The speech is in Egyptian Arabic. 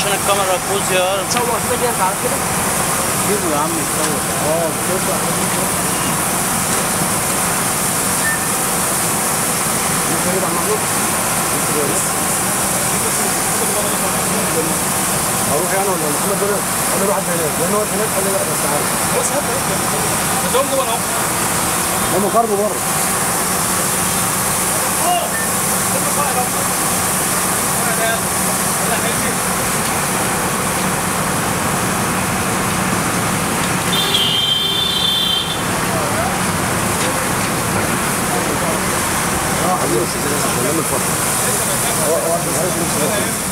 عشان الكاميرا تبوظ يا تصور كده دي انت عارف كده جيبه يا عم يتصور اه بتطلع غريب عن محمود اروح يعني ولا محمد دول انا اروح هناك لان هو هناك قال لي لا بس تعالى بس هات بس هم جوه اهو هم قربوا بره اه حبيبي بس لما الفتره هو هو عارف نفسه